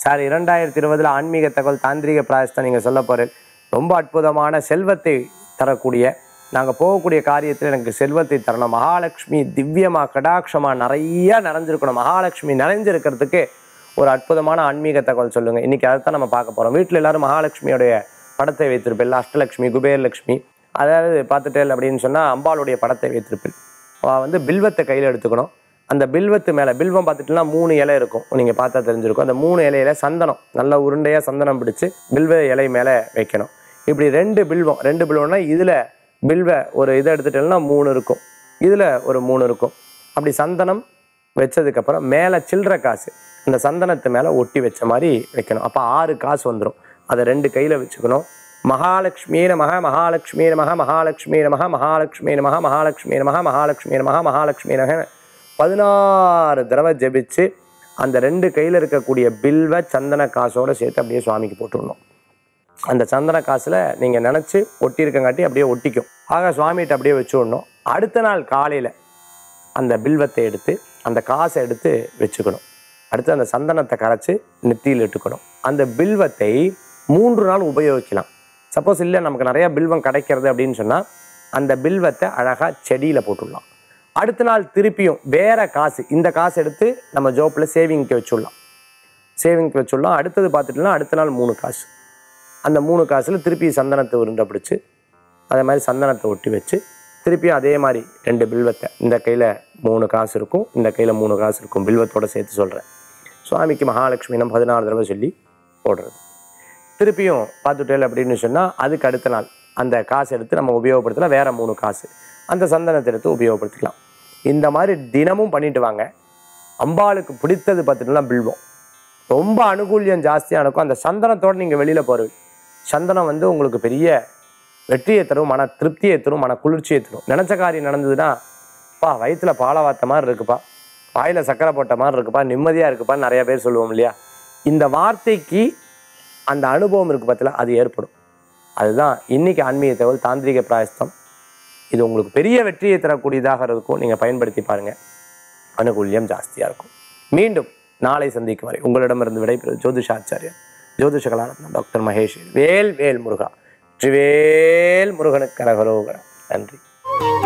sir இரண்டாயிரத்தி இருபதுல ஆன்மீக தகவல் தாந்திரிக பிராயஸ்தான் நீங்கள் சொல்ல போகிறேன் ரொம்ப அற்புதமான செல்வத்தை தரக்கூடிய நாங்கள் போகக்கூடிய காரியத்தில் எனக்கு செல்வத்தை தரணும் மகாலட்சுமி திவ்யமாக கடாட்சமாக நிறைய நிறைஞ்சிருக்கணும் மகாலட்சுமி நிறைஞ்சிருக்கிறதுக்கு ஒரு அற்புதமான ஆன்மீக தகவல் சொல்லுங்கள் இன்றைக்கி அதை தான் நம்ம பார்க்க போகிறோம் வீட்டில் எல்லாரும் மகாலட்சுமியோடைய படத்தை வைத்திருப்பில் அஷ்டலட்சுமி குபேரலட்சுமி அதாவது பார்த்துட்டேன் அப்படின்னு சொன்னால் அம்பாளுடைய படத்தை வைத்திருப்பில் அவ வந்து பில்வத்தை கையில் எடுத்துக்கணும் அந்த பில்வத்து மேலே பில்வம் பார்த்துட்டுனா மூணு இலை இருக்கும் நீங்கள் பார்த்தா தெரிஞ்சிருக்கும் அந்த மூணு இலையில சந்தனம் நல்ல உருண்டையாக சந்தனம் பிடிச்சு பில்வ இலை மேலே வைக்கணும் இப்படி ரெண்டு பில்வம் ரெண்டு பில்வம்னா இதில் பில்வ ஒரு இதை எடுத்துட்டேன்னா மூணு இருக்கும் இதில் ஒரு மூணு இருக்கும் அப்படி சந்தனம் வச்சதுக்கப்புறம் மேலே சில்லற காசு அந்த சந்தனத்து மேலே ஒட்டி வச்ச மாதிரி வைக்கணும் அப்போ ஆறு காசு வந்துடும் அதை ரெண்டு கையில் வச்சுக்கணும் மகாலட்சுமி நமக மகாலட்சுமி நமக மகாலட்சுமி நமக மகாலட்சுமி நமக மகாலட்சுமி நமக மகாலட்சுமி நமக மகாலட்சுமி நமக பதினாறு தடவை ஜெபிச்சு அந்த ரெண்டு கையில் இருக்கக்கூடிய பில்வ சந்தன காசோட சேர்த்து அப்படியே சுவாமிக்கு போட்டுடணும் அந்த சந்தன காசில் நீங்கள் நினச்சி ஒட்டியிருக்கங்காட்டி அப்படியே ஒட்டிக்கும் ஆக சுவாமிகிட்ட அப்படியே வச்சு விடணும் அடுத்த நாள் காலையில் அந்த பில்வத்தை எடுத்து அந்த காசை எடுத்து வச்சுக்கணும் அடுத்து அந்த சந்தனத்தை கரைச்சி நெத்தியில் இட்டுக்கணும் அந்த பில்வத்தை மூன்று நாள் உபயோகிக்கலாம் சப்போஸ் இல்லை நமக்கு நிறைய பில்வம் கிடைக்கிறது அப்படின்னு சொன்னால் அந்த பில்வத்தை அழகாக செடியில் போட்டுடலாம் அடுத்த நாள் திருப்பியும் வேற காசு இந்த காசு எடுத்து நம்ம ஜோப்பில் சேவிங்க்கு வச்சுடலாம் சேவிங்க்கு வச்சுடலாம் அடுத்தது பார்த்துட்டோம்னா அடுத்த நாள் மூணு காசு அந்த மூணு காசில் திருப்பி சந்தனத்தை உருண்டை பிடிச்சி அதே மாதிரி சந்தனத்தை ஒட்டி வச்சு திருப்பியும் அதே மாதிரி ரெண்டு பில்வத்தை இந்த கையில் மூணு காசு இருக்கும் இந்த கையில் மூணு காசு இருக்கும் பில்வத்தோட சேர்த்து சொல்கிறேன் சுவாமிக்கு மகாலட்சுமி நம்ம பதினாலு தடவை சொல்லி போடுறது திருப்பியும் பார்த்துட்டேல் அப்படின்னு சொன்னால் அதுக்கு அடுத்த நாள் அந்த காசு எடுத்து நம்ம உபயோகப்படுத்தலாம் வேற மூணு காசு அந்த சந்தனத்தை எடுத்து உபயோகப்படுத்திக்கலாம் இந்த மாதிரி தினமும் பண்ணிட்டு வாங்க அம்பாளுக்கு பிடித்தது பார்த்துட்டுனா பில்வம் ரொம்ப அனுகூல்யம் ஜாஸ்தியாக இருக்கும் அந்த சந்தனத்தோடு நீங்கள் வெளியில் போகிறீங்க சந்தனம் வந்து உங்களுக்கு பெரிய வெற்றியை தரும் மன திருப்தியை தரும் மன குளிர்ச்சியை தரும் நினச்ச காரியம் நடந்ததுன்னா பா வயிற்றுல பாலை வாத்த மாதிரி இருக்குப்பா வாயில் சக்கரை போட்ட மாதிரி இருக்குப்பா நிம்மதியாக இருக்குப்பா நிறைய பேர் சொல்லுவோம் இல்லையா இந்த வார்த்தைக்கு அந்த அனுபவம் இருக்குது பார்த்தீங்களா அது ஏற்படும் அதுதான் இன்னைக்கு ஆன்மீக தகவல் தாந்திரிக பிராயஸ்தம் இது உங்களுக்கு பெரிய வெற்றியை தரக்கூடியதாக இருக்கும் நீங்கள் பயன்படுத்தி பாருங்கள் அனுகூல்யம் ஜாஸ்தியாக இருக்கும் மீண்டும் நாளை சந்திக்கும் வரை உங்களிடமிருந்து விடைபெறுவது ஜோதிஷாச்சாரியர் ஜோதிஷ கலாரத்னம் டாக்டர் மகேஷ் வேல் வேல் முருகா வெற்றிவேல் முருகனுக்கு கரகரோகரா நன்றி